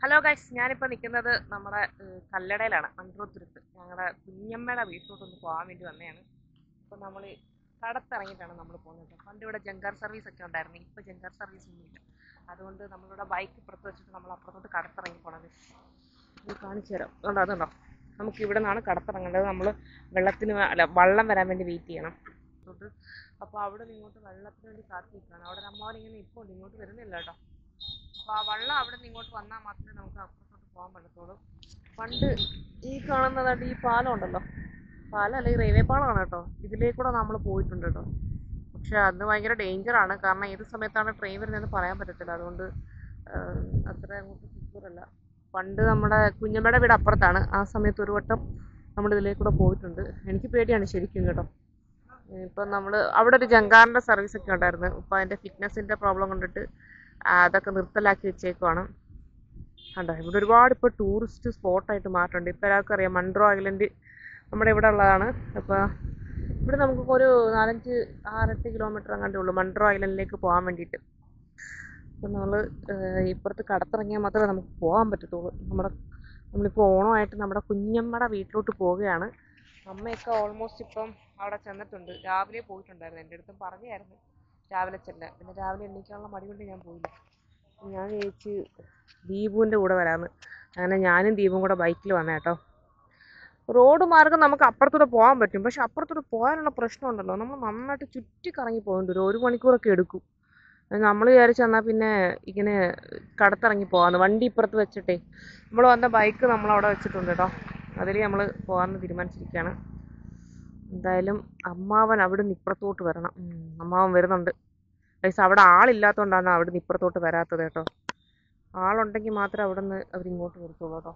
Hello guys ഞാനിപ്പോൾ നിൽക്കുന്നത് നമ്മുടെ ഏഹ്, കല്ലടയിലാണ് മൺട്രോത്തുരുത്ത് ഞങ്ങളുടെ കുഞ്ഞമ്മയുടെ വീട്ടിലോട്ടൊന്ന് പോകാൻ വേണ്ടി വന്നതാണ് അപ്പോൾ നമ്മൾ കടത്തിറങ്ങിയിട്ടാണ് നമ്മൾ പോകുന്നത് പണ്ട് ഇവിടെ ജങ്കാർ സർവീസ് ഒക്കെ ഉണ്ടായിരുന്നു ഇപ്പോൾ ജങ്കാർ സർവീസ് ഒന്നുമില്ല അതുകൊണ്ട് നമ്മളിവിടെ ബൈക്ക് ഇപ്പുറത്ത് വെച്ചിട്ട് നമ്മൾ അപ്പുറത്തോട്ട് കടത്തിറങ്ങി പോകണം ഇത് കാണിച്ചു തരാം അതുകൊണ്ട് അതുണ്ടോ നമുക്ക് ഇവിടെ നിന്നാണ് കടത്തിറങ്ങേണ്ടത് നമ്മൾ വെള്ളത്തിന് വേ- അല്ല വള്ളം വരാൻ വേണ്ടി വെയിറ്റ് ചെയ്യണം അതുകൊണ്ട് അപ്പോൾ അവിടെ നിന്ന് ഇങ്ങോട്ട് വെള്ളത്തിന് വേണ്ടി കാത്തു നിൽക്കുകയാണ് അവിടെ ഒരു അമ്മാവൻ ഇങ്ങനെ ഇപ്പോൾ ഉണ്ട് ഇങ്ങോട്ട് വരുന്നില്ല കേട്ടോ അപ്പോൾ ആ വെള്ളം അവിടെ നിന്ന് ഇങ്ങോട്ട് വന്നാൽ മാത്രമേ നമുക്ക് അപ്പുറത്തോട്ട് പോകാൻ പറ്റത്തുള്ളൂ പണ്ട് ഈ കാണുന്നതായിട്ട് ഈ പാലം ഉണ്ടല്ലോ പാലം അല്ല ഈ റെയിൽവേ പാലമാണ് കേട്ടോ ഇതിലേക്കൂടെ നമ്മൾ പോയിട്ടുണ്ട് കേട്ടോ പക്ഷെ അത് ഭയങ്കര ഡേഞ്ചറാണ് കാരണം ഏത് സമയത്താണ് ട്രെയിൻ വരുന്നതെന്ന് പറയാൻ പറ്റത്തില്ല അതുകൊണ്ട് ആഹ്, അത്ര അങ്ങോട്ട് secure അല്ല പണ്ട് നമ്മുടെ കുഞ്ഞമ്മയുടെ വീട് അപ്പുറത്താണ് ആ സമയത്ത് ഒരു വട്ടം നമ്മൾ ഇതിലേക്കൂടെ പോയിട്ടുണ്ട് എനിക്ക് പേടിയാണ് ശരിക്കും കേട്ടോ ഇപ്പം നമ്മൾ അവിടെ ഒരു ജങ്കാറിൻ്റെ സർവീസ് ഒക്കെ ഉണ്ടായിരുന്നു ഇപ്പം അതിൻ്റെ ഫിറ്റ്നസിൻ്റെ പ്രോബ്ലം കൊണ്ടിട്ട് ആ, അതൊക്കെ നിർത്തലാക്കി വെച്ചേക്കുവാണ് കണ്ടോ ഇവിടെ ഒരുപാട് ഇപ്പോൾ ടൂറിസ്റ്റ് സ്പോട്ടായിട്ട് മാറ്റുന്നുണ്ട് ഇപ്പോൾ എല്ലാവർക്കും അറിയാം മൺട്രോ ഐലൻഡ് നമ്മുടെ ഇവിടെ ഉള്ളതാണ് അപ്പോൾ ഇവിടെ നമുക്ക് ഒരു നാലഞ്ച് ആറെട്ട് കിലോമീറ്റർ അങ്ങാണ്ടേ ഉള്ളൂ മൺട്രോ ഐലൻഡിലേക്ക് പോകാൻ വേണ്ടിയിട്ട് അപ്പോൾ നമ്മൾ ഇപ്പുറത്ത് കടത്തിറങ്ങിയാൽ മാത്രമേ നമുക്ക് പോകാൻ പറ്റത്തുള്ളൂ നമ്മുടെ നമ്മളിപ്പോൾ ഓണമായിട്ട് നമ്മുടെ കുഞ്ഞമ്മയുടെ വീട്ടിലോട്ട് പോവുകയാണ് അമ്മയൊക്കെ ഓൾമോസ്റ്റ് ഇപ്പം അവിടെ ചെന്നിട്ടുണ്ട് രാവിലെ പോയിട്ടുണ്ടായിരുന്നു എൻ്റെ അടുത്തും പറഞ്ഞായിരുന്നു രാവിലെ ചെല്ലാൻ പിന്നെ രാവിലെ എണീക്കാനുള്ള മടി കൊണ്ട് ഞാൻ പോയില്ല ഞാൻ വിചാരിച്ച് ദീപുവിൻ്റെ കൂടെ വരാമെന്ന് അങ്ങനെ ഞാനും ദീപും കൂടെ ബൈക്കിൽ വന്ന കേട്ടോ റോഡ് മാർഗം നമുക്ക് അപ്പുറത്തൂടെ പോകാൻ പറ്റും പക്ഷെ അപ്പുറത്തൂടെ പോകാനുള്ള പ്രശ്നമുണ്ടല്ലോ നമ്മൾ നന്നായിട്ട് ചുറ്റി കറങ്ങി പോകേണ്ടി വരും ഒരു മണിക്കൂറൊക്കെ എടുക്കും നമ്മൾ വിചാരിച്ചു എന്നാൽ പിന്നെ ഇങ്ങനെ കടത്തിറങ്ങി പോകാമെന്ന് വണ്ടി ഇപ്പുറത്ത് വെച്ചിട്ടേ നമ്മൾ വന്ന ബൈക്ക് നമ്മൾ അവിടെ വെച്ചിട്ടുണ്ട് കേട്ടോ അതിൽ നമ്മൾ പോകാമെന്ന് തീരുമാനിച്ചിരിക്കുകയാണ് എന്തായാലും അമ്മാവൻ അവിടെ നിന്ന് ഇപ്പുറത്തോട്ട് വരണം ഉം, അമ്മാവൻ വരുന്നുണ്ട് ഗൈസ് അവിടെ ആളില്ലാത്തതുകൊണ്ടാണ് അവിടെ നിന്ന് ഇപ്പുറത്തോട്ട് വരാത്തത് കേട്ടോ ആളുണ്ടെങ്കിൽ മാത്രമേ അവിടെ നിന്ന് അവരിങ്ങോട്ട് വരത്തുള്ളൂ കേട്ടോ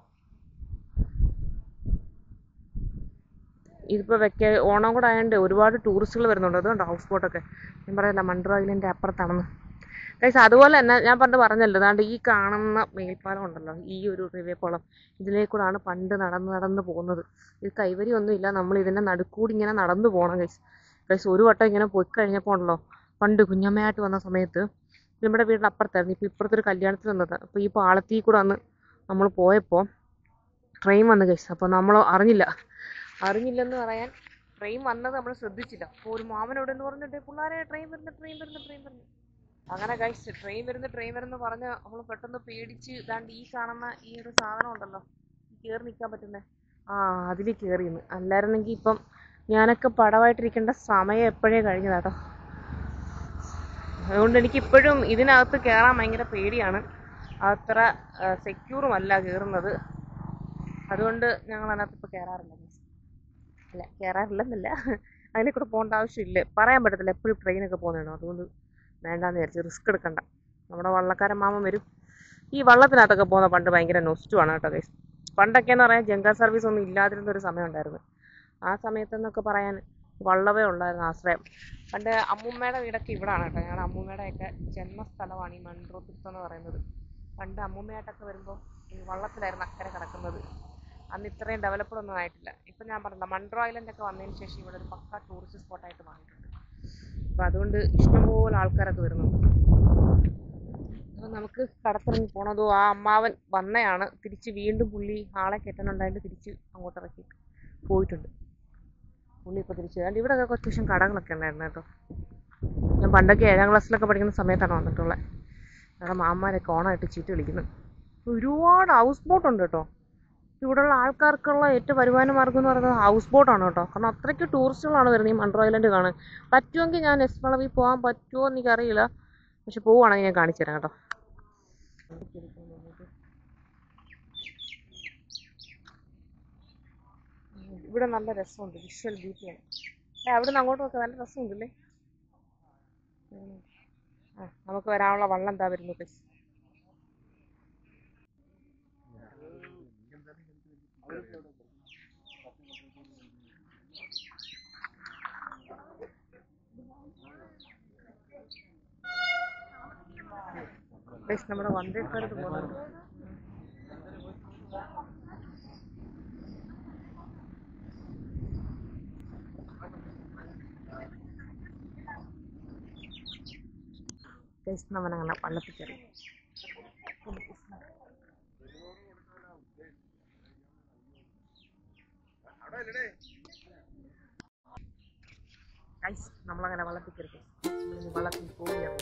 ഇതിപ്പോൾ വെക്ക ഓണം കൂടെ ആയതുകൊണ്ട് ഒരുപാട് ടൂറിസ്റ്റുകൾ വരുന്നുണ്ട് അതുകൊണ്ട് ഹൗസ് ബോട്ടൊക്കെ ഞാൻ പറയല്ല മൺട്രോ ഐലൻഡ് അപ്പുറത്താണെന്ന് ഗൈസ് അതുപോലെ തന്നെ ഞാൻ പണ്ട് പറഞ്ഞല്ലോ അതാണ്ട് ഈ കാണുന്ന മേൽപ്പാലം ഉണ്ടല്ലോ ഈ ഒരു റിവേ കുളം ഇതിലേക്കൂടാണ് പണ്ട് നടന്ന് നടന്ന് പോകുന്നത് ഇത് കൈവരിയൊന്നും ഇല്ല നമ്മൾ ഇതിൻ്റെ നടുക്കൂടി ഇങ്ങനെ നടന്നു പോകണം ഗൈസ് ഗൈസ് ഒരു വട്ടം ഇങ്ങനെ പോയി കഴിഞ്ഞപ്പോൾ ഉണ്ടല്ലോ പണ്ട് കുഞ്ഞമ്മയായിട്ട് വന്ന സമയത്ത് നമ്മുടെ വീടിൻ്റെ അപ്പുറത്തായിരുന്നു ഇപ്പോൾ ഇപ്പുറത്തൊരു കല്യാണത്തിന് വന്നത് അപ്പോൾ ഈ പാളത്തിൽ കൂടെ വന്ന് നമ്മൾ പോയപ്പോൾ ട്രെയിൻ വന്നു ഗൈസ് അപ്പോൾ നമ്മൾ അറിഞ്ഞില്ല അറിഞ്ഞില്ലെന്ന് പറയാൻ ട്രെയിൻ വന്നത് നമ്മൾ ശ്രദ്ധിച്ചില്ല അപ്പോൾ ഒരു മാമനോട് എന്ന് പറഞ്ഞിട്ട് പിള്ളേരെ ട്രെയിൻ വരുന്നു ട്രെയിൻ വരുന്നു ട്രെയിൻ വരുന്നു അങ്ങനെ ഗൈസ് ട്രെയിൻ വരുന്നു ട്രെയിൻ വരുന്നു പറഞ്ഞ് നമ്മൾ പെട്ടെന്ന് പേടിച്ച് ഇതാണ്ട് ഈ കാണുന്ന ഈ ഒരു സാധനം ഉണ്ടല്ലോ കയറി നിൽക്കാൻ പറ്റുന്നത് ആ അതിൽ കയറിയെന്ന് അല്ലായിരുന്നെങ്കിൽ ഇപ്പം ഞാനൊക്കെ പടമായിട്ടിരിക്കേണ്ട സമയം എപ്പോഴേ കഴിഞ്ഞതാട്ടോ അതുകൊണ്ട് എനിക്ക് ഇപ്പോഴും ഇതിനകത്ത് കയറാൻ ഭയങ്കര പേടിയാണ് അത്ര സെക്യൂറും അല്ല കയറുന്നത് അതുകൊണ്ട് ഞങ്ങൾ അതിനകത്ത് ഇപ്പോൾ കയറാറില്ല guys. അല്ല കയറാറില്ലെന്നല്ല അതിനെ കൂടെ പോകേണ്ട ആവശ്യമില്ല പറയാൻ പറ്റത്തില്ല എപ്പോഴും ട്രെയിനൊക്കെ പോകുന്നതാണോ അതുകൊണ്ട് വേണ്ടാന്ന് വിചാരിച്ചു റിസ്ക് എടുക്കണ്ട നമ്മുടെ വള്ളക്കാരൻ മാമൻ വരും ഈ വള്ളത്തിനകത്തൊക്കെ പോകുന്ന പണ്ട് ഭയങ്കര നൊസ്റ്റുമാണ് കേട്ടോ ഗൈസ് പണ്ടൊക്കെ എന്ന് പറയാൻ ജങ്കാർ സർവീസ് ഒന്നും ഇല്ലാതിരുന്ന ഒരു സമയം ഉണ്ടായിരുന്നു ആ സമയത്തെന്നൊക്കെ പറയാൻ വള്ളവേ ഉണ്ടായിരുന്നു ആശ്രയം പണ്ട് അമ്മൂമ്മയുടെ വീടൊക്കെ ഇവിടാണ് കേട്ടോ ഞങ്ങളുടെ അമ്മൂമ്മയുടെയൊക്കെ ജന്മസ്ഥലമാണ് ഈ മൺട്രോത്തുരുത്ത് എന്ന് പറയുന്നത് പണ്ട് അമ്മൂമ്മയായിട്ടൊക്കെ വരുമ്പോൾ ഈ വള്ളത്തിലായിരുന്നു അക്കരെ കിടക്കുന്നത് അന്ന് ഇത്രയും ഡെവലപ്ഡ് ഒന്നും ആയിട്ടില്ല ഇപ്പം ഞാൻ പറഞ്ഞില്ല മൺട്രോ ഐലൻഡ് ഒക്കെ വന്നതിന് ശേഷം ഇവിടെ ഒരു പക്ക ടൂറിസ്റ്റ് സ്പോട്ടായിട്ട് മാറിയിട്ടുണ്ട് അപ്പം അതുകൊണ്ട് ഇഷ്ടംപോലെ ആൾക്കാരൊക്കെ വരുന്നുണ്ട് അപ്പം നമുക്ക് കടത്തിറങ്ങി പോണതോ ആ അമ്മാവൻ വന്നയാണ് തിരിച്ച് വീണ്ടും പുള്ളി ആളെ കെട്ടാനുണ്ടായിട്ട് തിരിച്ച് അങ്ങോട്ട് ഇറക്കി പോയിട്ടുണ്ട് പുള്ളി ഇപ്പോൾ തിരിച്ച് അതുകൊണ്ട് ഇവിടെ ഒക്കെ അത്യാവശ്യം കടകളൊക്കെ ഉണ്ടായിരുന്നു കേട്ടോ ഞാൻ പണ്ടൊക്കെ ഏഴാം ക്ലാസ്സിലൊക്കെ പഠിക്കുന്ന സമയത്താണ് വന്നിട്ടുള്ളത് ഞങ്ങളുടെ മാമാരൊക്കെ ഓണമായിട്ട് ചീട്ട് കളിക്കുന്നു ഒരുപാട് ഹൗസ് ബോട്ട് ഉണ്ട് കേട്ടോ ഇവിടെയുള്ള ആൾക്കാർക്കുള്ള ഏറ്റവും വരുമാന മാർഗ്ഗം എന്ന് പറയുന്നത് ഹൗസ് ബോട്ടാണ് കേട്ടോ കാരണം അത്രയ്ക്ക് ടൂറിസ്റ്റുകളാണ് വരുന്നത് ഈ മൺട്രോ ഐലൻഡ് കാണാൻ പറ്റുമെങ്കിൽ ഞാൻ എസ് വളവിൽ പോകാൻ പറ്റുമോ എന്ന് എനിക്കറിയില്ല പക്ഷെ പോവുകയാണെങ്കിൽ ഞാൻ കാണിച്ചു തരാം കേട്ടോ ഇവിടെ നല്ല രസമുണ്ട് വിഷ്വൽ ബ്യൂട്ടിയാണ് ഏ അവിടെ നിന്ന് അങ്ങോട്ട് നോക്കാം നല്ല രസമുണ്ടല്ലേ ഉം. ആ നമുക്ക് വരാനുള്ള വള്ളം എന്താ വരുന്നു പ്ലീസ് പ്ലീസ് നമ്മുടെ വന്ദേക്കാരത്ത് പോകുന്നുണ്ട് പ്ലീസ് നമ്മളങ്ങനെ വള്ളത്തിൽ കയറി ഗൈസ് നമ്മളങ്ങനെ വള്ളത്തിൽ കയറി നമ്മളിനി വള്ളത്തിൽ പോവുകയാണ്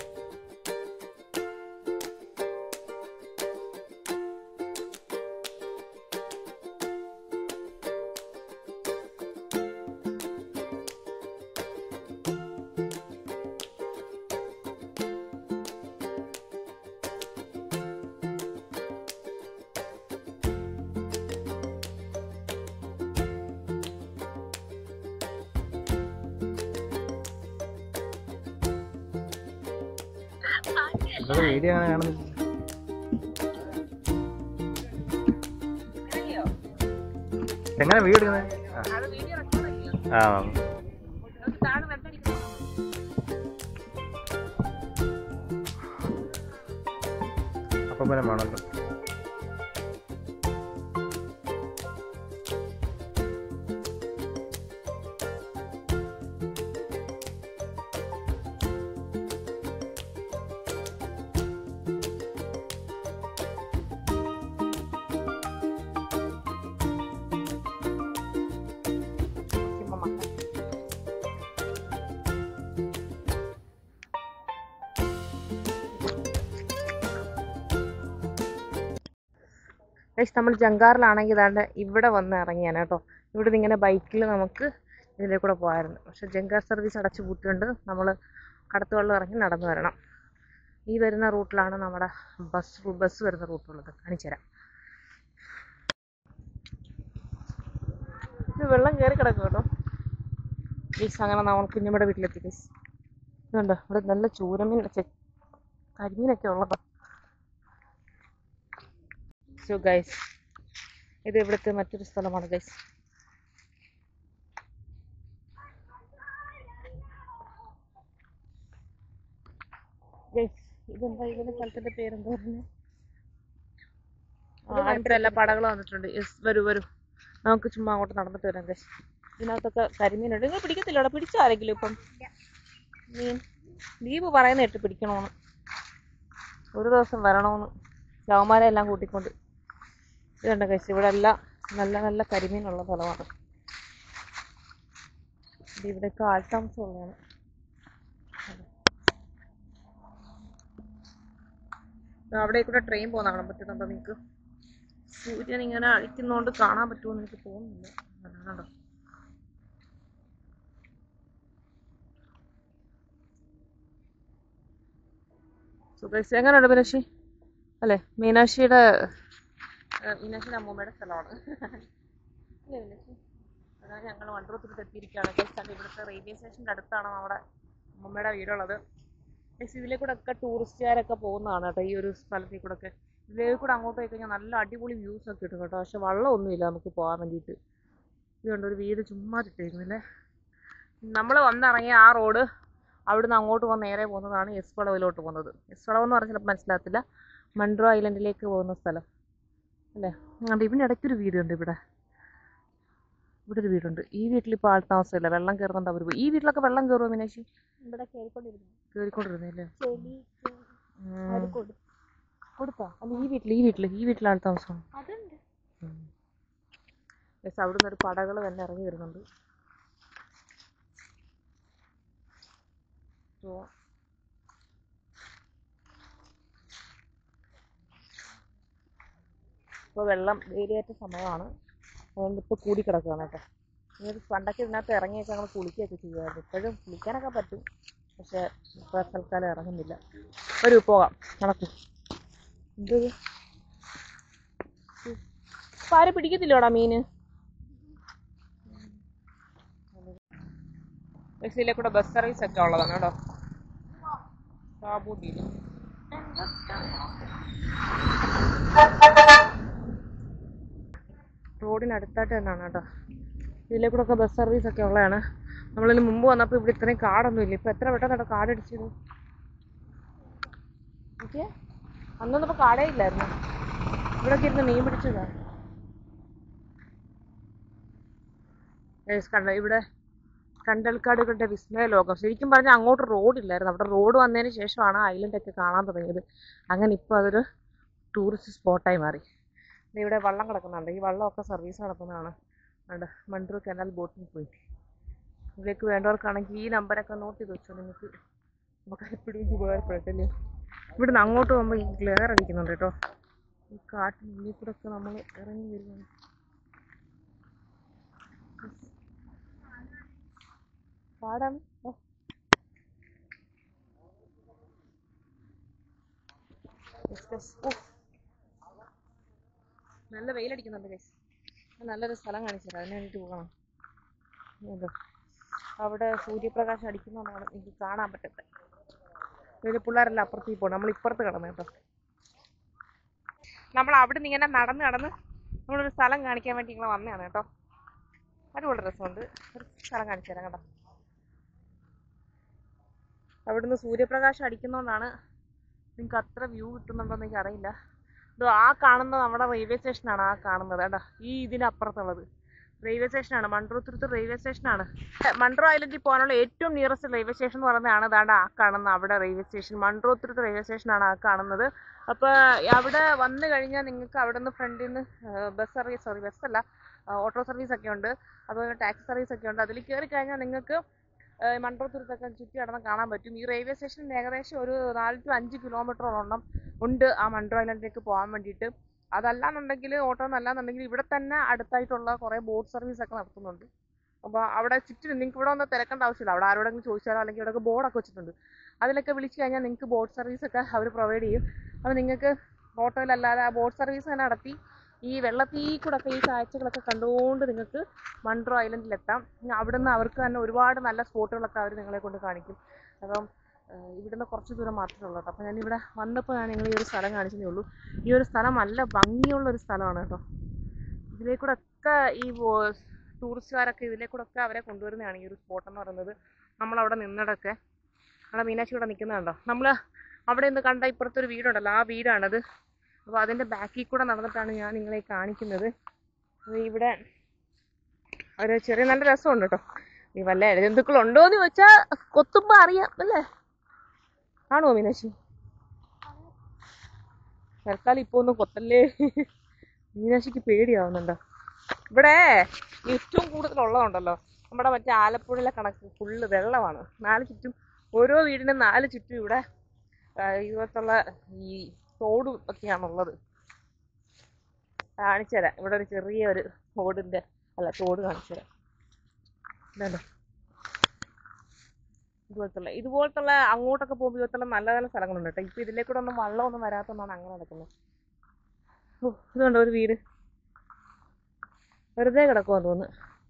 വീഡിയോ അങ്ങനെ കാണുന്നില്ല എങ്ങനെ വീഡിയോ എടുക്കുന്നത് അത് വീഡിയോ റെക്കോർഡ് ചെയ്യോ ആ താഴെ വെട്ടടിക്കണം അപ്പം പിന്നെ വേണമല്ലോ ചുമ്മാ മക്കൾ. ഗൈസ് നമ്മൾ ജങ്കാറിലാണെങ്കിൽ ഇതാണ്ട് ഇവിടെ വന്ന് ഇറങ്ങിയാണ് കേട്ടോ ഇവിടെ നിന്ന് ഇങ്ങനെ ബൈക്കിൽ നമുക്ക് ഇതിലെ കൂടെ പോകാമായിരുന്നു പക്ഷെ ജങ്കാർ സർവീസ് അടച്ചു പൂട്ടിയുണ്ട് നമ്മൾ കടത്തുവള്ളം ഇറങ്ങി നടന്നു വരണം ഈ വരുന്ന റൂട്ടിലാണ് നമ്മുടെ ബസ് ബസ് വരുന്ന റൂട്ടുള്ളത് കാണിച്ചു തരാം ഇത് വെള്ളം കയറി കിടക്കും കേട്ടോ ഗീസ് അങ്ങനെ നമ്മൾ കുഞ്ഞമ്മയുടെ വീട്ടിലെത്തി ഗീസ് ഇതുണ്ടോ ഇവിടെ നല്ല ചൂരമീൻ ചെ- കരിമീനൊക്കെ ഉള്ളതാ സോ ഗൈസ് ഇത് ഇവിടുത്തെ മറ്റൊരു സ്ഥലമാണ് ഗൈസ് ഗൈസ് ഇതെന്താ ഇതിന്റെ സ്ഥലത്തിന്റെ പേരെന്താ പറയുന്നത് ആ അടുത്ത എല്ലാ പടകളും വന്നിട്ടുണ്ട് യെസ് വരൂ വരൂ നമുക്ക് ചുമ്മാ അങ്ങോട്ട് നടന്നിട്ട് വരാം ഗൈസ് ഇതിനകത്തൊക്കെ കരിമീനുണ്ട് നിങ്ങൾ പിടിക്കത്തില്ലടാ പിടിച്ചോ ആരെങ്കിലും ഇപ്പം മീൻ ദീപ് പറയുന്ന കേട്ട് പിടിക്കണമെന്ന് ഒരു ദിവസം വരണമെന്ന് ചവന്മാരെ എല്ലാം കൂട്ടിക്കൊണ്ട് ഇത് കണ്ട കഴിച്ചു ഇവിടെ എല്ലാം നല്ല നല്ല കരിമീനുള്ള സ്ഥലമാണ് ഇത് ഇവിടെയൊക്കെ ആൾത്താമസമുള്ളതാണ് അവിടെ കൂടെ ട്രെയിൻ പോകുന്ന കാണാൻ പറ്റുന്നുണ്ടോ നിങ്ങൾക്ക് സൂര്യൻ ഇങ്ങനെ അഴിക്കുന്നോണ്ട് കാണാൻ പറ്റുമെന്ന് എനിക്ക് തോന്നുന്നില്ല അതാണോ സുഖേഷ് എങ്ങനെയുണ്ട് മീനാക്ഷി അല്ലേ മീനാക്ഷിയുടെ ഏഹ് മീനാക്ഷിയുടെ അമ്മൂമ്മയുടെ സ്ഥലമാണ് അല്ലേ മീനാക്ഷി അതാണ് ഞങ്ങൾ വണ്ടൂർത്തിട്ട് എത്തിയിരിക്കുകയാണ് ജസ്റ്റ് ഇവിടുത്തെ റെയിൽവേ സ്റ്റേഷൻ്റെ അടുത്താണ് നമ്മുടെ അമ്മൂമ്മയുടെ വീടുള്ളത് ജസ്റ്റ് ഇതിലെ കൂടെ ഒക്കെ ടൂറിസ്റ്റുകാരൊക്കെ പോകുന്നതാണ് കേട്ടോ ഈ ഒരു സ്ഥലത്തിൽ കൂടെ ഒക്കെ ഇതിലേ കൂടെ അങ്ങോട്ട് പോയി കഴിഞ്ഞാൽ നല്ല അടിപൊളി വ്യൂസ് ഒക്കെ കിട്ടും കേട്ടോ പക്ഷെ വെള്ളമൊന്നുമില്ല നമുക്ക് പോകാൻ വേണ്ടിയിട്ട് ഇതുകൊണ്ട് ഒരു വീട് ചുമ്മാ ഇട്ടേക്കുന്നില്ലേ നമ്മൾ വന്നിറങ്ങിയ ആ റോഡ് അവിടുന്ന് അങ്ങോട്ട് പോകുന്ന നേരെ പോകുന്നതാണ് എസ് വളവിലോട്ട് പോകുന്നത് എസ് വളവ് എന്ന് പറഞ്ഞാൽ ചിലപ്പോൾ മനസ്സിലാകത്തില്ല മൺട്രോ ഐലൻഡിലേക്ക് പോകുന്ന സ്ഥലം അല്ലേ അതുകൊണ്ട് ഇവിടെ ഇടയ്ക്കൊരു വീടുണ്ട് ഇവിടെ ഇവിടെ ഒരു വീടുണ്ട് ഈ വീട്ടിൽ ഇപ്പോൾ ആൾ താമസമില്ല വെള്ളം കയറുന്നുണ്ട് അവർ പോയി ഈ വീട്ടിലൊക്കെ വെള്ളം കയറുമോ മീനാക്ഷി ഇവിടെ കേറിക്കൊണ്ടിരുന്നു കയറിക്കൊണ്ടിരുന്നില്ലേ ചെടിക്ക് അവര് കൊടു- കൊടുത്താ അല്ല ഈ വീട്ടിൽ ഈ വീട്ടിൽ ഈ വീട്ടിലാണ് താമസം അതുണ്ട് യെസ് അവിടുന്ന് ഒരു പടകൾ തന്നെ ഇറങ്ങി വരുന്നുണ്ട് So, ഇപ്പോൾ വെള്ളം വേലിയേറ്റ സമയമാണ് അതുകൊണ്ട് ഇപ്പോൾ കൂടി കിടക്കുകയാണ് കേട്ടോ ഇനി പണ്ടൊക്കെ ഇതിനകത്ത് ഇറങ്ങിയൊക്കെ ഞങ്ങൾ കുളിക്കുകയൊക്കെ ചെയ്യുമായിരുന്നു ഇപ്പോഴും കുളിക്കാനൊക്കെ പറ്റും പക്ഷേ ഇപ്പോൾ തൽക്കാലം ഇറങ്ങുന്നില്ല വരൂ പോകാം നടക്കൂ എന്തത് ഇപ്പം ആരും പിടിക്കത്തില്ലോടാ മീന് ബസ്സിലെ കൂടെ ബസ് സർവീസ് ഒക്കെ ഉള്ളതാണ് കേട്ടോ സാബൂട്ടിയിൽ റോഡിനടുത്തായിട്ട് തന്നെയാണ് കേട്ടോ ഇതിലെ കൂടെ ഒക്കെ ബസ് സർവീസ് ഒക്കെ ഉള്ളതാണ് നമ്മളിതിന് മുമ്പ് വന്നപ്പോൾ ഇവിടെ ഇത്രയും കാടൊന്നും ഇല്ല ഇപ്പം എത്ര പെട്ടെന്ന് കേട്ടോ കാടടിച്ചത് ഓക്കെ അന്നൊന്നും ഇപ്പോൾ കാടേ ഇല്ലായിരുന്നു ഇവിടെയൊക്കെ ഇരുന്ന് മീൻ പിടിച്ചതാണ് കണ്ടോ ഇവിടെ കണ്ടൽക്കാടുകളുടെ വിസ്മയ ലോകം ശരിക്കും പറഞ്ഞാൽ അങ്ങോട്ട് റോഡില്ലായിരുന്നു അവിടെ റോഡ് വന്നതിന് ശേഷമാണ് ഐലൻഡ് ഒക്കെ കാണാൻ തുടങ്ങിയത് അങ്ങനെ ഇപ്പോൾ അതൊരു ടൂറിസ്റ്റ് സ്പോട്ടായി മാറി ദേ ഇവിടെ വള്ളം കിടക്കുന്നുണ്ട് ഈ വള്ളമൊക്കെ സർവീസ് നടത്തുന്നതാണ് ഉണ്ട് മൺട്രോ കനാൽ ബോട്ടിംഗ് പോയിന്റ് ഇതിലേക്ക് വേണ്ടവർക്കാണെങ്കിൽ ഈ നമ്പരൊക്കെ നോട്ട് ചെയ്ത് വെച്ചോ നിങ്ങൾക്ക് നമുക്ക് എപ്പോഴും ഉപകാരപ്പെടത്തില്ലേ ഇവിടുന്ന് അങ്ങോട്ട് പോകുമ്പോൾ ഈ ഗ്ലെയർ അടിക്കുന്നുണ്ട് കേട്ടോ ഈ കാട്ടിനുള്ളിൽ കൂടെ ഒക്കെ നമ്മൾ ഇറങ്ങി വരുവാണ് പാടാണ് ഓ. Yes, yes. ഓ. നല്ല വെയിലടിക്കുന്നുണ്ട് ഗൈസ് നല്ലൊരു സ്ഥലം കാണിച്ചു തരാം അതിന് വേണ്ടിയിട്ട് പോകണം ഇതുണ്ടോ? അവിടെ സൂര്യപ്രകാശം അടിക്കുന്നതാണ് എനിക്ക് കാണാൻ പറ്റത്തെ ഇതിൽ പിള്ളേരെല്ലാം അപ്പുറത്തേക്ക് പോകണം നമ്മൾ ഇപ്പുറത്ത് കിടന്നു കേട്ടോ നമ്മൾ അവിടെ നിന്ന് ഇങ്ങനെ നടന്ന് നടന്ന് നമ്മളൊരു സ്ഥലം കാണിക്കാൻ വേണ്ടി ഇങ്ങനെ വന്നതാണ് കേട്ടോ അടിപൊളി രസമുണ്ട് ഒരു സ്ഥലം കാണിച്ചു തരാം കേട്ടോ അവിടുന്ന് സൂര്യപ്രകാശം അടിക്കുന്നതുകൊണ്ടാണ് നിങ്ങൾക്ക് അത്ര വ്യൂ കിട്ടുന്നുണ്ടോന്ന് എനിക്ക് അറിയില്ല ഇത് ആ കാണുന്നത് നമ്മുടെ റെയിൽവേ സ്റ്റേഷനാണ് ആ കാണുന്നത് കേട്ടോ ഈ ഇതിനപ്പുറത്തുള്ളത് റെയിൽവേ സ്റ്റേഷനാണ് മൺട്രോത്തുരുത്ത് റെയിൽവേ സ്റ്റേഷനാണ് മൺട്രോ ഐലൻഡിൽ പോകാനുള്ള ഏറ്റവും നിയറസ്റ്റ് റെയിൽവേ സ്റ്റേഷൻ എന്ന് പറയുന്നതാണ് അതാണ്ട് ആ കാണുന്ന അവിടെ റെയിൽവേ സ്റ്റേഷൻ മൺട്രോത്തുരുത്ത് റെയിൽവേ സ്റ്റേഷനാണ് ആ കാണുന്നത് അപ്പോൾ അവിടെ വന്നു കഴിഞ്ഞാൽ നിങ്ങൾക്ക് അവിടെ നിന്ന് ഫ്രണ്ടിൽ നിന്ന് ബസ് സർവീസ് സോറി ബസ്സല്ല ഓട്ടോ സർവീസ് ഒക്കെ ഉണ്ട് അതുപോലെ ടാക്സി സർവീസ് ഒക്കെ ഉണ്ട് അതിൽ കയറി കഴിഞ്ഞാൽ നിങ്ങൾക്ക് മൺട്രോത്തുരുത്തൊക്കെ ചുറ്റി കിടന്ന് കാണാൻ പറ്റും ഈ റെയിൽവേ സ്റ്റേഷനിൽ ഏകദേശം ഒരു നാല് ടു അഞ്ച് കിലോമീറ്ററോളം ഉണ്ട് ആ മൺട്രോ ഐലൻഡിലേക്ക് പോകാൻ വേണ്ടിയിട്ട് അതല്ലാന്നുണ്ടെങ്കിൽ ഓട്ടോ എന്നല്ലാന്നുണ്ടെങ്കിൽ ഇവിടെ തന്നെ അടുത്തായിട്ടുള്ള കുറേ ബോട്ട് സർവീസ് ഒക്കെ നടത്തുന്നുണ്ട് അപ്പോൾ അവിടെ ചുറ്റും നിങ്ങൾക്ക് ഇവിടെ ഒന്ന് തിരക്കേണ്ട ആവശ്യമില്ല അവിടെ ആരോടെങ്കിലും ചോദിച്ചാലോ അല്ലെങ്കിൽ ഇവിടെയൊക്കെ ബോർഡൊക്കെ വെച്ചിട്ടുണ്ട് അതിലൊക്കെ വിളിച്ചു കഴിഞ്ഞാൽ നിങ്ങൾക്ക് ബോട്ട് സർവീസ് ഒക്കെ അവർ പ്രൊവൈഡ് ചെയ്യും അപ്പോൾ നിങ്ങൾക്ക് ഓട്ടോയിലല്ലാതെ ആ ബോട്ട് സർവീസ് തന്നെ നടത്തി ഈ വെള്ളത്തിൽ കൂടെ ഒക്കെ ഈ കാഴ്ചകളൊക്കെ കണ്ടുകൊണ്ട് നിങ്ങൾക്ക് മൺട്രോ ഐലൻഡിലെത്താം ഇനി അവിടുന്ന് അവർക്ക് തന്നെ ഒരുപാട് നല്ല സ്പോട്ടുകളൊക്കെ അവർ നിങ്ങളെ കൊണ്ട് കാണിക്കും അപ്പം ഏഹ് ഇവിടുന്ന് കുറച്ച് ദൂരം മാത്രമേ ഉള്ളൂ കേട്ടോ അപ്പോൾ ഞാനിവിടെ വന്നപ്പോൾ ഞാൻ നിങ്ങൾ ഈ ഒരു സ്ഥലം കാണിച്ചതേ ഉള്ളൂ ഈ ഒരു സ്ഥലം നല്ല ഭംഗിയുള്ള ഒരു സ്ഥലമാണ് കേട്ടോ ഇതിലേ കൂടെ ഒക്കെ ഈ ടൂറിസ്റ്റുകാരൊക്കെ ഇതിലേ കൂടെ ഒക്കെ അവരെ കൊണ്ടുവരുന്നതാണ് ഈ ഒരു സ്പോട്ട് എന്ന് പറയുന്നത് നമ്മളവിടെ നിന്നിടൊക്കെ നമ്മളെ മീനാക്ഷി ഇവിടെ നിൽക്കുന്നുണ്ടോ നമ്മൾ അവിടെ നിന്ന് കണ്ട ഇപ്പുറത്തൊരു വീടുണ്ടല്ലോ ആ വീടാണത് അപ്പോൾ അതിൻ്റെ ബാക്കിൽ കൂടെ നടന്നിട്ടാണ് ഞാൻ നിങ്ങളെ കാണിക്കുന്നത് അപ്പോൾ ഇവിടെ ഒരു ചെറിയ നല്ല രസമുണ്ട് കേട്ടോ ഈ വല്ല ഇഴജന്തുക്കളുണ്ടോ എന്ന് ചോദിച്ചാൽ കൊത്തുമ്പോൾ അറിയാം അല്ലേ ആണോ മീനാക്ഷി തൽക്കാലം ഇപ്പോൾ ഒന്നും കൊത്തല്ലേ മീനാക്ഷിക്ക് പേടിയാവുന്നുണ്ടോ ഇവിടെ ഏറ്റവും കൂടുതലുള്ളതുണ്ടല്ലോ നമ്മുടെ മറ്റേ ആലപ്പുഴയിലെ കണക്ക് ഫുള്ള് വെള്ളമാണ് നാല് ചുറ്റും ഓരോ വീടിനും നാല് ചുറ്റും ഇവിടെ ആ, ഇതുപോലത്തുള്ള ഈ തോടും ഒക്കെയാണുള്ളത് കാണിച്ചു തരാം ഇവിടെ ഒരു ചെറിയ ഒരു തോടിൻ്റെ അല്ല തോട് കാണിച്ചു തരാം ഇതുണ്ടോ ഇതുപോലത്തുള്ള ഇതുപോലത്തുള്ള അങ്ങോട്ടൊക്കെ പോകുമ്പോൾ ഇതുപോലത്തുള്ള നല്ല നല്ല സ്ഥലങ്ങളുണ്ട് കേട്ടോ ഇപ്പം ഇതിലേ കൂടെ ഒന്നും വെള്ളമൊന്നും വരാത്തതുകൊണ്ടാണ് അങ്ങനെ നടക്കുന്നത് ഓ ഇതുണ്ടോ ഒരു വീട് വെറുതെ കിടക്കുമെന്ന് തോന്നുന്നു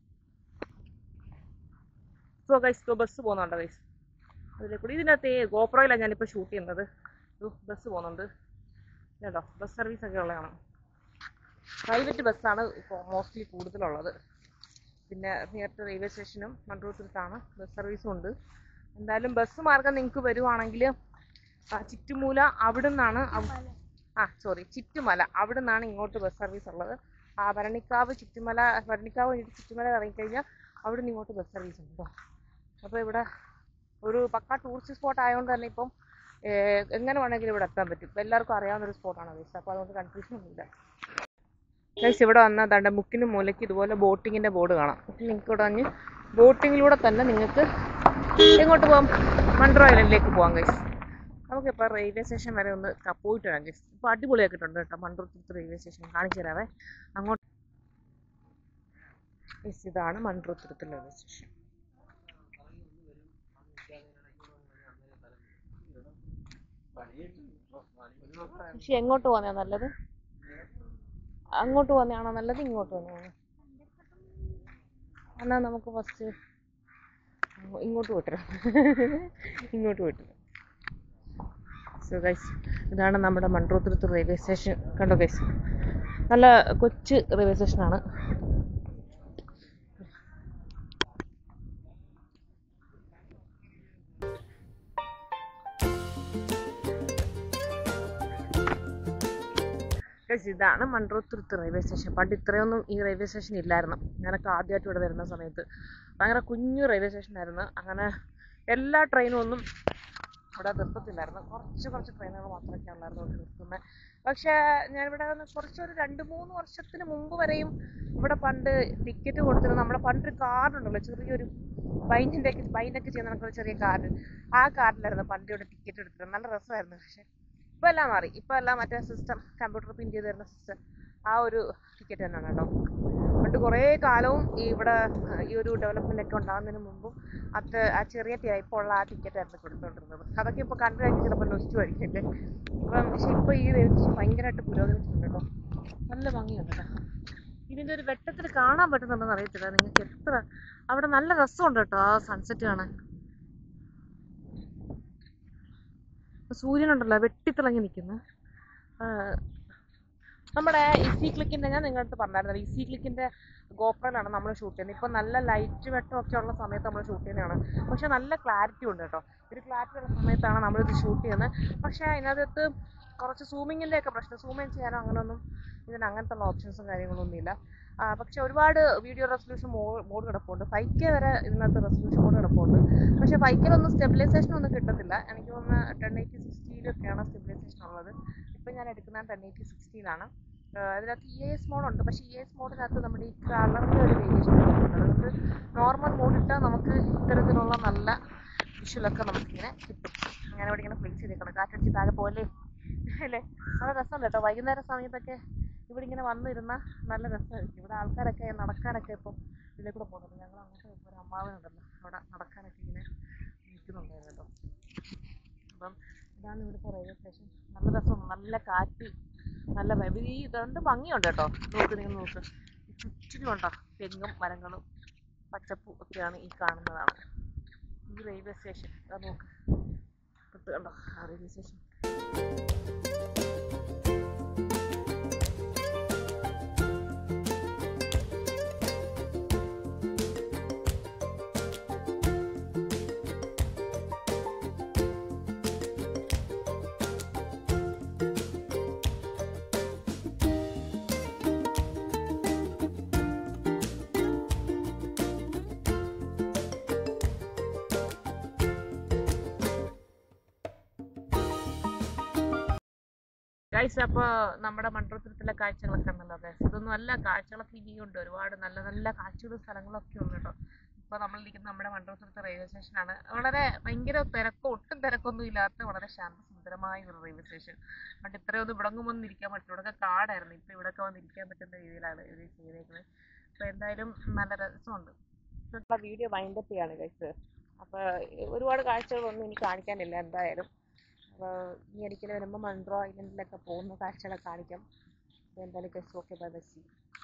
ഇപ്പോൾ ഗൈസ് ഇപ്പോൾ ബസ് പോകുന്നുണ്ടോ ഗൈസ് അതിലെ കൂടി ഇതിനകത്ത് ഗോപ്രോയിലാണ് ഞാനിപ്പോൾ ഷൂട്ട് ചെയ്യുന്നത് ഓ ബസ് പോകുന്നുണ്ട് കേട്ടോ ബസ് സർവീസ് ഒക്കെ ഉള്ളതാണ് പ്രൈവറ്റ് ബസ്സാണ് ഇപ്പോൾ മോസ്റ്റ്ലി കൂടുതലുള്ളത് പിന്നെ നിയർ ടു റെയിൽവേ സ്റ്റേഷനും മൺട്രോത്തുരുത്താണ് ബസ് സർവീസും ഉണ്ട് എന്തായാലും ബസ് മാർഗം നിങ്ങൾക്ക് വരുവാണെങ്കിൽ ചിറ്റുമൂല അവിടെ നിന്നാണ് ആ സോറി ചിറ്റുമല അവിടെ നിന്നാണ് ഇങ്ങോട്ട് ബസ് സർവീസ് ഉള്ളത് ആ ഭരണിക്കാവ് ചുറ്റുമല ഭരണിക്കാവ് കഴിഞ്ഞിട്ട് ചുറ്റുമല ഇറങ്ങിക്കഴിഞ്ഞാൽ അവിടെ നിന്ന് ഇങ്ങോട്ട് ബസ് സർവീസ് ഉണ്ട് കേട്ടോ അപ്പോൾ ഇവിടെ ഒരു പക്ക ടൂറിസ്റ്റ് സ്പോട്ട് ആയതുകൊണ്ട് തന്നെ ഇപ്പം ഏർ, എങ്ങനെ വേണമെങ്കിലും ഇവിടെ എത്താൻ പറ്റും ഇപ്പം എല്ലാവർക്കും അറിയാവുന്ന ഒരു സ്പോട്ടാണ് ഗൈസ് അപ്പോൾ അതുകൊണ്ട് കൺഫ്യൂഷൻ ഒന്നുമില്ല ഗൈസ് ഇവിടെ വന്നാൽ തണ്ട മുക്കിന് മൂലയ്ക്ക് ഇതുപോലെ ബോട്ടിങ്ങിൻ്റെ ബോർഡ് കാണാം നിങ്ങൾക്ക് ഇവിടെ വന്ന് ബോട്ടിങ്ങിലൂടെ തന്നെ നിങ്ങൾക്ക് എങ്ങോട്ട് പോകാം മൺട്രോ ഐലൻഡിലേക്ക് പോകാം ഗൈസ് നമുക്കിപ്പോൾ റെയിൽവേ സ്റ്റേഷൻ വരെ ഒന്ന് ക- പോയിട്ട് വരാം ഗൈസ് ഇപ്പോൾ അടിപൊളിയാക്കിയിട്ടുണ്ട് കേട്ടോ മൺട്രോത്തുരുത്ത് റെയിൽവേ സ്റ്റേഷൻ കാണിച്ചു തരാവേ അങ്ങോട്ട് ഗൈസ് ഇതാണ് മൺട്രോത്തുരുത്ത് റെയിൽവേ സ്റ്റേഷൻ പക്ഷെ എങ്ങോട്ട് പോകുന്നതാ നല്ലത് അങ്ങോട്ട് പോകുന്നതാണോ നല്ലത് ഇങ്ങോട്ട് പോകുന്നതാണോ എന്നാൽ നമുക്ക് ഫസ്റ്റ് ഇങ്ങോട്ട് പോയിട്ട് ഇങ്ങോട്ട് പോയിട്ട് സോ ഗൈസ് ഇതാണ് നമ്മുടെ മൺട്രോത്തുരുത്ത് റെയിൽവേ സ്റ്റേഷൻ കണ്ടോ ഗൈസ് നല്ല കൊച്ചു റെയിൽവേ സ്റ്റേഷനാണ് ഗൈസ് ഇതാണ് മൺട്രോത്തുരുത്ത് റെയിൽവേ സ്റ്റേഷൻ പണ്ട് ഇത്രയൊന്നും ഈ റെയിൽവേ സ്റ്റേഷൻ ഇല്ലായിരുന്നു ഞാനൊക്കെ ആദ്യമായിട്ട് ഇവിടെ വരുന്ന സമയത്ത് ഭയങ്കര കുഞ്ഞു റെയിൽവേ സ്റ്റേഷനായിരുന്നു അങ്ങനെ എല്ലാ ട്രെയിനും ഒന്നും ഇവിടെ നിർത്തത്തില്ലായിരുന്നു കുറച്ച് കുറച്ച് ട്രെയിനുകൾ മാത്രമൊക്കെ ഉള്ളായിരുന്നു ഇവിടെ നിർത്തുന്നത് പക്ഷേ ഞാനിവിടെ വന്ന് കുറച്ചൊരു രണ്ട് മൂന്ന് വർഷത്തിന് മുമ്പ് വരെയും ഇവിടെ പണ്ട് ടിക്കറ്റ് കൊടുത്തിരുന്ന നമ്മുടെ പണ്ടൊരു കാർഡ് ഉണ്ടല്ലോ ചെറിയൊരു ബൈൻഡിൻ്റെ ഒക്കെ ബൈൻഡൊക്കെ ചെയ്യുന്ന കണക്കൊരു ചെറിയ കാർഡ് ആ കാർഡിലായിരുന്നു പണ്ട് ഇവിടെ ടിക്കറ്റ് എടുത്തിരുന്നത് നല്ല രസമായിരുന്നു പക്ഷേ ഇപ്പോൾ എല്ലാം മാറി ഇപ്പോൾ എല്ലാം മറ്റേ സിസ്റ്റം കമ്പ്യൂട്ടർ പ്രിന്റ് ചെയ്ത് തരുന്ന സിസ്റ്റം ആ ഒരു ടിക്കറ്റ് തന്നെയാണ് കേട്ടോ പണ്ട് കുറേ കാലവും ഈ ഇവിടെ ഈ ഒരു ഡെവലപ്മെൻ്റ് ഒക്കെ ഉണ്ടാകുന്നതിന് മുമ്പും അത് ആ ചെറിയ ടൈപ്പുള്ള ആ ടിക്കറ്റ് ആയിരുന്നു കൊടുത്തുകൊണ്ടിരുന്നത് അതൊക്കെ ഇപ്പോൾ കണ്ടു കഴിഞ്ഞ് ചിലപ്പോൾ നൊസ്റ്റു ആയിരിക്കില്ലേ അപ്പം പക്ഷേ ഇപ്പോൾ ഈ റെയിൽവേ ഭയങ്കരമായിട്ട് പുരോഗമിച്ചിട്ടുണ്ട് കേട്ടോ നല്ല ഭംഗിയുണ്ട് കേട്ടോ ഇതിൻ്റെ ഒരു വെട്ടത്തിൽ കാണാൻ പറ്റുന്നുണ്ടെന്ന് അറിയത്തില്ല നിങ്ങൾക്ക് എത്ര അവിടെ നല്ല രസമുണ്ട് കേട്ടോ ആ സൺസെറ്റ് കാണാൻ ഇപ്പൊ സൂര്യനുണ്ടല്ലോ വെട്ടിത്തിളങ്ങി നിൽക്കുന്നു നമ്മുടെ ഇസി ക്ലിക്കിൻ്റെ ഞാൻ നിങ്ങളടുത്ത് പറഞ്ഞായിരുന്നു ഇസി ക്ലിക്കിൻ്റെ ഗോപ്രയിലാണ് നമ്മൾ ഷൂട്ട് ചെയ്യുന്നത് ഇപ്പോൾ നല്ല ലൈറ്റ് വെട്ടം ഒക്കെ ഉള്ള സമയത്ത് നമ്മൾ ഷൂട്ട് ചെയ്യുന്നതാണ് പക്ഷെ നല്ല ക്ലാരിറ്റി ഉണ്ട് കേട്ടോ ഒരു ക്ലാരിറ്റി ഉള്ള സമയത്താണ് നമ്മളിത് ഷൂട്ട് ചെയ്യുന്നത് പക്ഷേ അതിനകത്ത് കുറച്ച് സൂമിങ്ങിൻ്റെ ഒക്കെ പ്രശ്നം സൂം ഇൻ ചെയ്യാനോ അങ്ങനെയൊന്നും ഇതിന് അങ്ങനത്തെ ഉള്ള ഓപ്ഷൻസും കാര്യങ്ങളൊന്നും ഇല്ല ആ, പക്ഷെ ഒരുപാട് വീഡിയോ റെസൊല്യൂഷൻ മോഡ് കിടപ്പുണ്ട് ഫൈവ് കെ വരെ ഇതിനകത്ത് റെസൊല്യൂഷൻ മോഡ് കിടപ്പുണ്ട് പക്ഷേ ഫൈക്കിലൊന്നും സ്റ്റെബിലൈസേഷൻ ഒന്നും കിട്ടത്തില്ല എനിക്ക് തോന്നുന്നു ടെൻ എയ്റ്റി സിക്സ്റ്റിയിലൊക്കെയാണ് സ്റ്റെബിലൈസേഷൻ ഉള്ളത് ഇപ്പം ഞാൻ എടുക്കുന്നത് ടെൻ എയ്റ്റി സിക്സ്റ്റിയിലാണ് അതിനകത്ത് ഇ എസ് മോഡുണ്ട് പക്ഷേ ഇ എസ് മോഡിനകത്ത് നമ്മുടെ ഈ കളറിൻ്റെ ഒരു വേരിയേഷൻ ഉണ്ട് അതുകൊണ്ട് നോർമൽ മോഡ് ഇട്ടാൽ നമുക്ക് ഇത്തരത്തിലുള്ള നല്ല വിഷ്വലൊക്കെ നമുക്കിങ്ങനെ കിട്ടും ഞാൻ ഇവിടെ ഇങ്ങനെ പ്ലേസ് ചെയ്തേക്കണം കാറ്റടിച്ച് താഴെ പോലെ അല്ലേ നല്ല രസമുണ്ട് കേട്ടോ വൈകുന്നേരം സമയത്തൊക്കെ ഇവിടെ ഇങ്ങനെ വന്നിരുന്ന നല്ല രസമായിരിക്കും ഇവിടെ ആൾക്കാരൊക്കെ നടക്കാനൊക്കെ ഇപ്പം ഇതിലെ കൂടെ പോകുന്നുണ്ട് ഞങ്ങൾ അങ്ങോട്ട് പോയപ്പോൾ ഒരു അമ്മാവനുണ്ടല്ലോ അവിടെ നടക്കാനൊക്കെ ഇങ്ങനെ നിൽക്കുന്നുണ്ടായിരുന്നു കേട്ടോ അപ്പം ഇതാണ് ഇവിടുത്തെ റെയിൽവേ സ്റ്റേഷൻ നല്ല രസമാണ് നല്ല കാറ്റ് നല്ല vibe. ഈ ഇതെന്ത് ഭംഗിയുണ്ട് കേട്ടോ നോക്ക് നിങ്ങൾ നോക്ക് ചുറ്റിനും ഉണ്ടോ തെങ്ങും മരങ്ങളും പച്ചപ്പും ഒക്കെയാണ് ഈ കാണുന്നതാണ് ഈ റെയിൽവേ സ്റ്റേഷൻ അത് നോക്ക് അടുത്ത് കണ്ടോ ആ റെയിൽവേ സ്റ്റേഷൻ ഗൈസ് അപ്പോൾ നമ്മുടെ മൺട്രോത്തുരത്തിലെ കാഴ്ചകളൊക്കെ ഉണ്ടല്ലോ ഗൈസ് ഇതൊന്നും അല്ല കാഴ്ചകളൊക്കെ ഇനിയുണ്ട് ഒരുപാട് നല്ല നല്ല കാഴ്ചകളും സ്ഥലങ്ങളൊക്കെ ഉണ്ട് കേട്ടോ ഇപ്പോൾ നമ്മൾ നിൽക്കുന്ന നമ്മുടെ മൺട്രോത്തുരത്തെ റെയിൽവേ സ്റ്റേഷനാണ് വളരെ ഭയങ്കര തിരക്കോ ഒട്ടും തിരക്കൊന്നും ഇല്ലാത്ത വളരെ ശാന്തസുന്ദരമായ ഒരു റെയിൽവേ സ്റ്റേഷൻ പണ്ട് ഇത്രയൊന്നും ഇവിടെ വന്ന് ഇരിക്കാൻ പറ്റില്ല ഇവിടെയൊക്കെ കാടായിരുന്നു ഇപ്പോൾ ഇവിടെയൊക്കെ വന്ന് ഇരിക്കാൻ പറ്റുന്ന രീതിയിലാണ് ഇത് ചെയ്തേക്കുന്നത് അപ്പോൾ എന്തായാലും നല്ല രസമുണ്ട് ഇപ്പോഴത്തെ വീഡിയോ വൈൻഡപ്പ് ചെയ്യാണ് ഗൈസ് അപ്പോൾ ഒരുപാട് കാഴ്ചകളൊന്നും ഇനി കാണിക്കാനില്ല എന്തായാലും അപ്പോൾ ഇനി ഒരിക്കലും വരുമ്പോൾ മൺട്രോ ഐലൻഡിലൊക്കെ പോകുന്ന കാഴ്ചകളൊക്കെ കാണിക്കാം അപ്പോൾ എന്തായാലും guys okay bye bye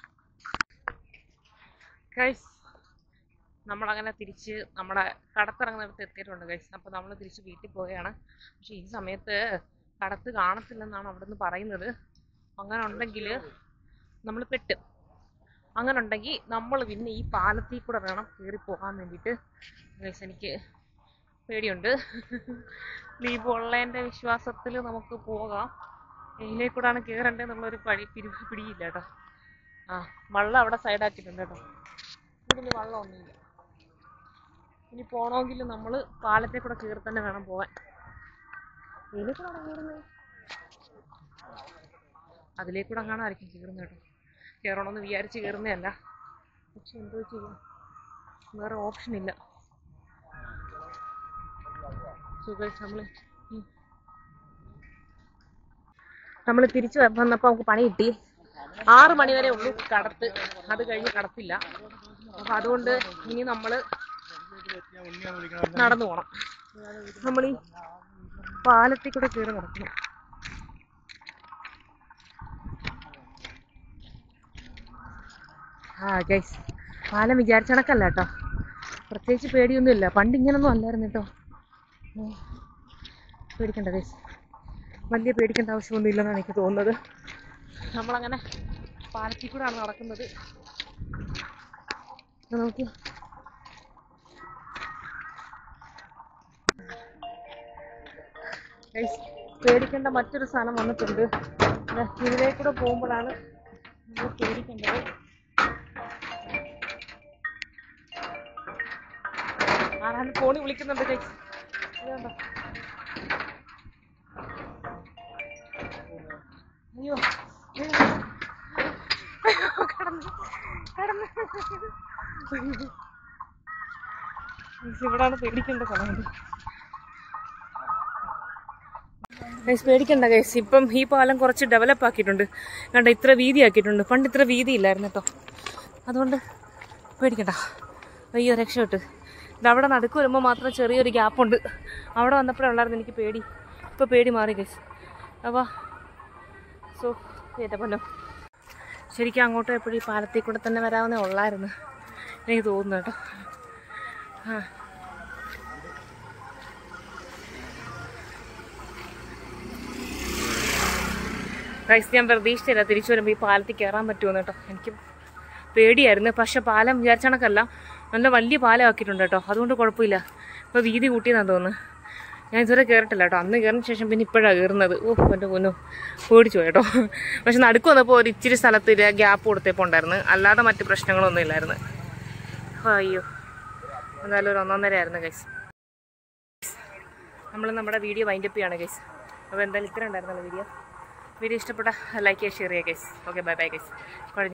guys നമ്മളങ്ങനെ തിരിച്ച് നമ്മുടെ കടത്തിറങ്ങുന്നിടത്ത് എത്തിയിട്ടുണ്ട് ഗൈസ് അപ്പോൾ നമ്മൾ തിരിച്ച് വീട്ടിൽ പോവുകയാണ് പക്ഷേ ഈ സമയത്ത് കടത്ത് കാണത്തില്ലെന്നാണ് അവിടെ നിന്ന് പറയുന്നത് അങ്ങനെ ഉണ്ടെങ്കിൽ നമ്മൾ പെട്ട് അങ്ങനെ ഉണ്ടെങ്കിൽ നമ്മൾ പിന്നെ ഈ പാലത്തിൽ കൂടെ വേണം കയറി പോകാൻ വേണ്ടിയിട്ട് ഗൈസ് എനിക്ക് പേടിയുണ്ട് ലീവ് ഉള്ളതിൻ്റെ വിശ്വാസത്തിൽ നമുക്ക് പോകാം ഇതിലേ കൂടാണ് കയറേണ്ടതെന്നുള്ളൊരു പഴി പിരി പിടിയില്ല കേട്ടോ ആ വള്ളം അവിടെ സൈഡാക്കിയിട്ടുണ്ട് കേട്ടോ കൂടുതൽ വള്ളമൊന്നുമില്ല ഇനി പോകണമെങ്കിൽ നമ്മൾ പാലത്തെ കൂടെ കയറി തന്നെ വേണം പോകാൻ ഇതിലേ കൂടെ കയറുന്നത് അതിലേ കൂടെ അങ്ങാണായിരിക്കും കയറുന്നത് കേട്ടോ കയറണമെന്ന് വിചാരിച്ച് കയറുന്നതല്ല പക്ഷെ എന്തോ ചെയ്യാം വേറെ ഓപ്ഷൻ ഇല്ല സുഖം നമ്മൾ നമ്മൾ തിരിച്ചു വന്നപ്പോൾ നമുക്ക് പണി കിട്ടി ആറ് മണി വരെ ഉള്ളൂ കടത്ത് അത് കഴിഞ്ഞ് കടത്തില്ല അപ്പൊ അതുകൊണ്ട് ഇനി നമ്മൾ നടന്നു പോണം നമ്മൾ ഈ പാലത്തിൽ കൂടെ കയറി നടക്കണം ആ ഗൈസ് പാലം വിചാരിച്ച കണക്കല്ല കേട്ടോ പ്രത്യേകിച്ച് പേടിയൊന്നുമില്ല പണ്ട് ഇങ്ങനൊന്നും അല്ലായിരുന്നു കേട്ടോ ഓ, പേടിക്കണ്ട ഗൈസ് വലിയ പേടിക്കേണ്ട ആവശ്യമൊന്നും ഇല്ലെന്നാണ് എനിക്ക് തോന്നുന്നത് നമ്മളങ്ങനെ പാലത്തിൽ കൂടെയാണ് നടക്കുന്നത് ഇത് നോക്കി ഗൈസ് പേടിക്കേണ്ട മറ്റൊരു സാധനം വന്നിട്ടുണ്ട് ദാ ഇതിലേ കൂടെ പോകുമ്പോഴാണ് നമ്മൾ പേടിക്കേണ്ടത് ആരാണ് ഫോണിൽ വിളിക്കുന്നുണ്ട് ഗൈസ് ഇതുണ്ടോ അയ്യോ കടന്നു കടന്നു ഇവിടാണ് പേടിക്കേണ്ട സ്ഥലം ഗൈസ് പേടിക്കണ്ട ഗൈസ് ഇപ്പം ഈ പാലം കുറച്ച് ഡെവലപ്പ് ആക്കിയിട്ടുണ്ട് കണ്ട ഇത്ര വീതി ആക്കിയിട്ടുണ്ട് പണ്ട് ഇത്ര വീതി ഇല്ലായിരുന്നു കേട്ടോ അതുകൊണ്ട് പേടിക്കണ്ട അയ്യോ രക്ഷപ്പെട്ട് ഇത് അവിടെ നടുക്ക് വരുമ്പോൾ മാത്രം ചെറിയൊരു ഗ്യാപ്പുണ്ട് അവിടെ വന്നപ്പോഴേ ഉള്ളായിരുന്നു എനിക്ക് പേടി ഇപ്പോൾ പേടി മാറി ഗൈസ് അപ്പോൾ സോ ഏറ്റപ്പല്ലോ ശരിക്കും അങ്ങോട്ട് എപ്പോഴും ഈ പാലത്തിൽ കൂടെ തന്നെ വരാവുന്നേ ഉള്ളായിരുന്നു എനിക്ക് തോന്നുന്നു കേട്ടോ ആ ഗൈസ് ഞാൻ പ്രതീക്ഷിച്ചില്ല തിരിച്ചു വരുമ്പോൾ ഈ പാലത്തിൽ കയറാൻ പറ്റുമെന്ന് കേട്ടോ എനിക്ക് പേടിയായിരുന്നു പക്ഷെ പാലം വിചാരിച്ച കണക്കല്ല നല്ല വലിയ പാലം ആക്കിയിട്ടുണ്ട് കേട്ടോ അതുകൊണ്ട് കുഴപ്പമില്ല ഇപ്പോൾ വീതി കൂട്ടിയെന്നാണ് തോന്നുന്നു ഞാൻ ഇതുവരെ കയറിട്ടില്ല കേട്ടോ അന്ന് കയറിന ശേഷം പിന്നെ ഇപ്പോഴാണ് കയറുന്നത് ഓ എൻ്റെ പൊന്നു പേടിച്ചു പോയി കേട്ടോ പക്ഷെ നടുക്ക് വന്നപ്പോൾ ഒരു ഇച്ചിരി സ്ഥലത്ത് ഗ്യാപ്പ് കൊടുത്തപ്പോൾ ഉണ്ടായിരുന്നു അല്ലാതെ മറ്റ് പ്രശ്നങ്ങളൊന്നും ഇല്ലായിരുന്നു അയ്യോ എന്തായാലും ഒരു ഒന്നൊന്നര ആയിരുന്നു ഗൈസ് നമ്മൾ നമ്മുടെ വീഡിയോ വൈൻഡപ്പ് ചെയ്യാണ് ഗൈസ് അപ്പോൾ എന്തായാലും ഇത്ര ഉണ്ടായിരുന്നല്ലോ വീഡിയോ വീഡിയോ ഇഷ്ടപ്പെട്ട ലൈക്ക് ചെയ്യുക ഷെയർ ചെയ്യുക guys okay bye bye guys